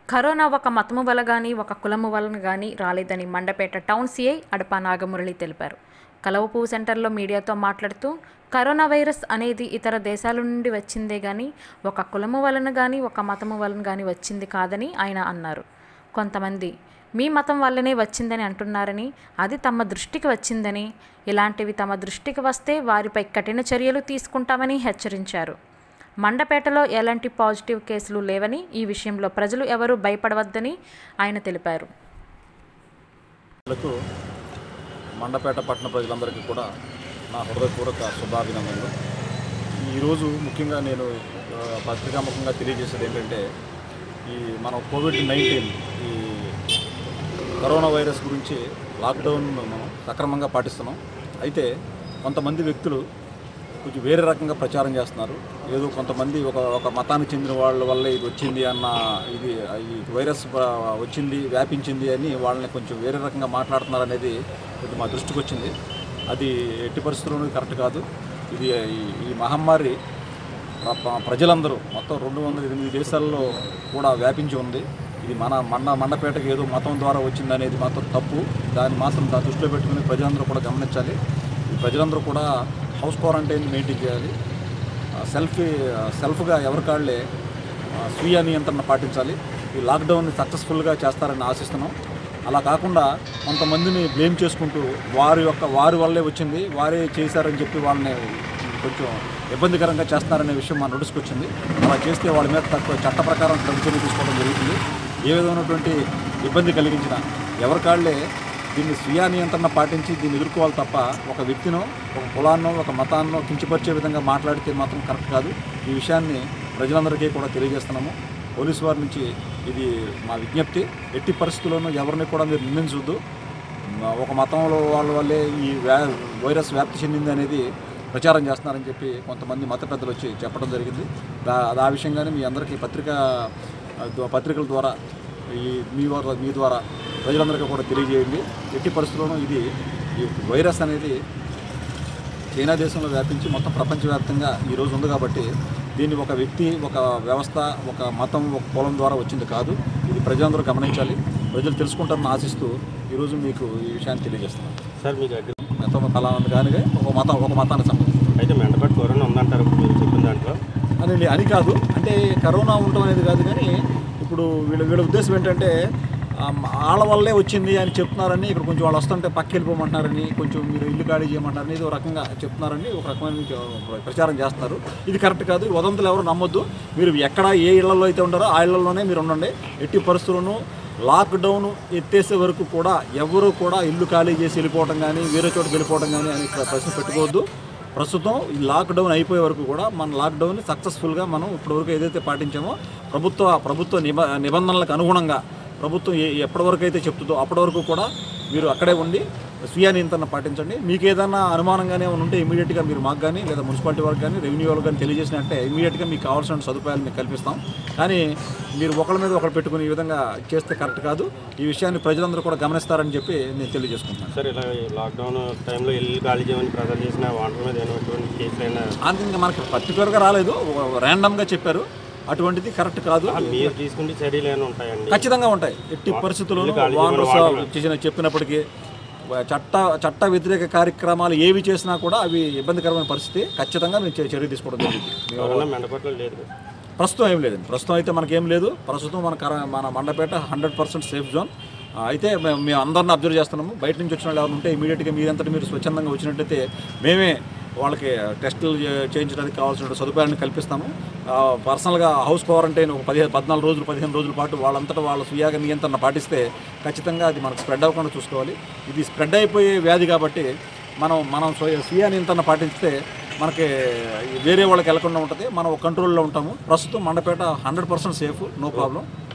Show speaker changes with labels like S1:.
S1: Corona ఒక మతము వల్ల కానీ ఒక కులము వలన కానీ రాలేదని మండపేట టౌన్ సిఐ అడపా నాగమురళి తెలిపారు కలవపువ్వు సెంటర్లో మీడియాతో మాట్లాడుతూ కరోనా వైరస్ అనేది ఇతర దేశాల నుండి వచ్చిందే కానీ ఒక కులము వలన కానీ ఒక మతము వలన కానీ వచ్చింది కాదని ఆయన అన్నారు కొంతమంది మీ మతం వల్లనే వచ్చిందని అంటున్నారని అది తమ దృష్టికి వచ్చిందని ఇలాంటివి తమ దృష్టికి వస్తే వారిపై కఠిన చర్యలు తీసుకుంటామని హెచ్చరించారు మండపేటలో ఎలాంటి పాజిటివ్ కేసులు లేవని ఈ విషయంలో ప్రజలు ఎవరూ భయపడవద్దని ఆయన తెలిపారు
S2: ప్రజలకు మండపేట పట్టణ ప్రజలందరికీ కూడా నా హృదయపూర్వక శుభాభినందనలు ఈరోజు ముఖ్యంగా నేను ఆ, పత్రికాముఖంగా తెలియజేసేది ఏంటంటే ఈ మనం కోవిడ్ నైన్టీన్ ఈ కరోనా వైరస్ గురించి లాక్డౌన్ మనం సక్రమంగా పాటిస్తున్నాం అయితే కొంతమంది వ్యక్తులు కొంచెం వేరే రకంగా ప్రచారం చేస్తున్నారు ఏదో కొంతమంది ఒక ఒక మతానికి చెందిన వాళ్ళ వల్ల ఇది వచ్చింది అన్న ఇది ఈ వైరస్ ప్ర- వచ్చింది వ్యాపించింది అని వాళ్ళని కొంచెం వేరే రకంగా మాట్లాడుతున్నారు అనేది కొంచెం మా దృష్టికి వచ్చింది అది ఎట్టి పరిస్థితుల్లోనూ కరెక్ట్ కాదు ఇది ఈ- ఈ మహమ్మారి ప్ర- ప్ర- ప్రజలందరూ మొత్తం రెండు వందల ఎనిమిది దేశాల్లో కూడా వ్యాపించి ఉంది ఇది మన మండ మండపేటకి ఏదో మతం ద్వారా వచ్చింది అనేది మాత్రం తప్పు దాన్ని మాత్రం దా దృష్టిలో పెట్టుకుని ప్రజలందరూ కూడా గమనించాలి ఈ ప్రజలందరూ కూడా హౌస్ క్వారంటైన్ మెయింటైన్ చేయాలి ఆ, సెల్ఫీ ఆ, సెల్ఫ్గా ఎవరికాళ్ళే ఆ, స్వీయ నియంత్రణ పాటించాలి ఈ లాక్డౌన్ని సక్సెస్ఫుల్గా చేస్తారని ఆశిస్తున్నాం అలా కాకుండా కొంతమందిని బ్లేమ్ చేసుకుంటూ వారి యొక్క వారి వల్లే వచ్చింది వారే చేశారని చెప్పి వాళ్ళని కొంచెం ఇబ్బందికరంగా చేస్తున్నారనే విషయం మా నోటీస్కి వచ్చింది అలా చేస్తే వాళ్ళ మీద తక్కువ చట్ట ప్రకారం తగు చర్య తీసుకోవడం జరుగుతుంది ఏ విధమైనటువంటి ఇబ్బంది కలిగించిన ఎవరికాళ్ళే దీన్ని స్వీయ నియంత్రణ పాటించి దీన్ని ఎదుర్కోవాలి తప్ప ఒక వ్యక్తినో ఒక కులాన్నో ఒక మతాన్నో కించపరిచే విధంగా మాట్లాడితే మాత్రం కరెక్ట్ కాదు ఈ విషయాన్ని ప్రజలందరికీ కూడా తెలియజేస్తున్నాము పోలీసు వారి నుంచి ఇది మా విజ్ఞప్తి ఎట్టి పరిస్థితుల్లోనూ ఎవరిని కూడా మీరు నిందించొద్దు మా- ఒక మతంలో వాళ్ళ వల్లే ఈ వ్యా వైరస్ వ్యాప్తి చెందింది అనేది ప్రచారం చేస్తున్నారని చెప్పి కొంతమంది మత పెద్దలు వచ్చి చెప్పడం జరిగింది దా ఆ విషయంగానే మీ అందరికీ పత్రిక పత్రికల ద్వారా ఈ మీ ద్వారా మీ ద్వారా ప్రజలందరికీ కూడా తెలియజేయండి ఎట్టి పరిస్థితుల్లోనూ ఇది ఈ వైరస్ అనేది చైనా దేశంలో వ్యాపించి మొత్తం ప్రపంచవ్యాప్తంగా ఈరోజు ఉంది కాబట్టి దీన్ని ఒక వ్యక్తి ఒక వ్యవస్థ ఒక మతం ఒక కులం ద్వారా వచ్చింది కాదు ఇది ప్రజలందరూ గమనించాలి ప్రజలు తెలుసుకుంటారని ఆశిస్తూ ఈరోజు మీకు ఈ విషయాన్ని తెలియజేస్తున్నాను
S3: సార్ మీకు అగ్రి
S2: మతం ఫలానా కానీ ఒక మతం ఒక మతానికి సంబంధించి
S3: అయితే మెండపట్టి కరోనా ఉందంటారు ఇప్పుడు మీరు చెప్పిన దాంట్లో
S2: అని అని కాదు అంటే కరోనా ఉండటం అనేది కాదు కానీ ఇప్పుడు వీళ్ళ వీళ్ళ ఉద్దేశం ఏంటంటే ఆ, వాళ్ళ వల్లే వచ్చింది అని చెప్తున్నారని ఇక్కడ కొంచెం వాళ్ళు వస్తుంటే పక్క వెళ్ళిపోమంటున్నారని కొంచెం మీరు ఇల్లు ఖాళీ చేయమంటారని ఇది ఒక రకంగా చెప్తున్నారని ఒక రకమైన ప్ర- ప్రచారం చేస్తున్నారు ఇది కరెక్ట్ కాదు ఈ వదంతులు ఎవరు నమ్మొద్దు మీరు ఎక్కడ ఏ ఇళ్లలో అయితే ఉండారో ఆ ఇళ్లలోనే మీరు ఉండండి ఎట్టి పరిస్థితులను లాక్డౌన్ ఎత్తేసే వరకు కూడా ఎవరు కూడా ఇల్లు ఖాళీ చేసి వెళ్ళిపోవడం కానీ వేరే చోటుకి వెళ్ళిపోవడం కానీ అని ప్రశ్న పెట్టుకోవద్దు ప్రస్తుతం ఈ లాక్డౌన్ అయిపోయే వరకు కూడా మన లాక్డౌన్ సక్సెస్ఫుల్గా మనం ఇప్పటివరకు ఏదైతే పాటించామో ప్రభుత్వ ప్రభుత్వ నిబ నిబంధనలకు అనుగుణంగా ప్రభుత్వం ఏ ఎప్పటి వరకు అయితే చెప్తుందో అప్పటి వరకు కూడా మీరు అక్కడే ఉండి స్వీయ నియంత్రణ పాటించండి మీకు ఏదైనా అనుమానంగానే ఏమైనా ఉంటే ఇమీడియట్గా మీరు మాకు కానీ లేదా మున్సిపాలిటీ వాళ్ళకి కానీ రెవెన్యూ వాళ్ళకి కానీ తెలియజేసినట్టే ఇమీడియట్గా మీకు కావాల్సిన సదుపాయాలు మీకు కల్పిస్తాం కానీ మీరు ఒకళ్ళ మీద ఒకరు పెట్టుకుని ఈ విధంగా చేస్తే కరెక్ట్ కాదు ఈ విషయాన్ని ప్రజలందరూ కూడా గమనిస్తారని చెప్పి నేను తెలియజేసుకుంటున్నాను
S3: సార్ ఇలా ఈ లాక్డౌన్ టైంలో ఇల్లు ఖాళీ చేయమని ప్రజలు చేసిన వాటర్ మీద ఏమైనటువంటి కేసులు అయినా
S2: అంతే మనకి పర్టికులర్గా రాలేదు ర్యాండమ్గా చెప్పారు అటువంటిది కరెక్ట్ కాదు
S3: మీరు తీసుకుంటే చర్యలు ఏమైనా ఉంటాయండి
S2: ఖచ్చితంగా ఉంటాయి ఎట్టి పరిస్థితుల్లోనూ
S3: ఇల్లు ఖాళీ
S2: వానరు
S3: చేయమని
S2: సా- చేసిన చెప్పినప్పటికీ చట్ట చట్ట వ్యతిరేక కార్యక్రమాలు ఏవి చేసినా కూడా అవి ఇబ్బందికరమైన పరిస్థితి ఖచ్చితంగా మేము చే- చర్య తీసుకోవడం జరిగింది మేము
S3: కరోనా మెండపట్లో లేదు కదా.
S2: ప్రస్తుతం ఏం లేదండి ప్రస్తుతం అయితే మనకేం లేదు ప్రస్తుతం మన కర మన Mandapeta hundred percent safe zone ఆ, అయితే మేము మేము అందరిని అబ్జర్వ్ చేస్తున్నాము బయట నుంచి వచ్చిన వాళ్ళు ఎవరు ఉంటే ఇమీడియట్గా మీరంతటి మీరు స్వచ్ఛందంగా వచ్చినట్టయితే మేమే వాళ్ళకి టెస్టులు చే- చేయించడానికి కావాల్సిన సదుపాయాలను కల్పిస్తాము ఆ, పర్సనల్గా హౌస్ క్వారంటైన్ ఒక పదిహేను పద్నాలుగు రోజులు పదిహేను రోజుల పాటు వాళ్ళంతటా వాళ్ళ స్వీయాగ నియంత్రణ పాటిస్తే ఖచ్చితంగా అది మనకు స్ప్రెడ్ అవ్వకుండా చూసుకోవాలి ఇది స్ప్రెడ్ అయిపోయే వ్యాధి కాబట్టి మనం మనం స్వయ స్వీయ నియంత్రణ పాటిస్తే మనకి వేరే వాళ్ళకి వెళ్లకుండా ఉంటుంది మనం ఒక కంట్రోల్లో ఉంటాము ప్రస్తుతం Mandapeta hundred percent safe no problem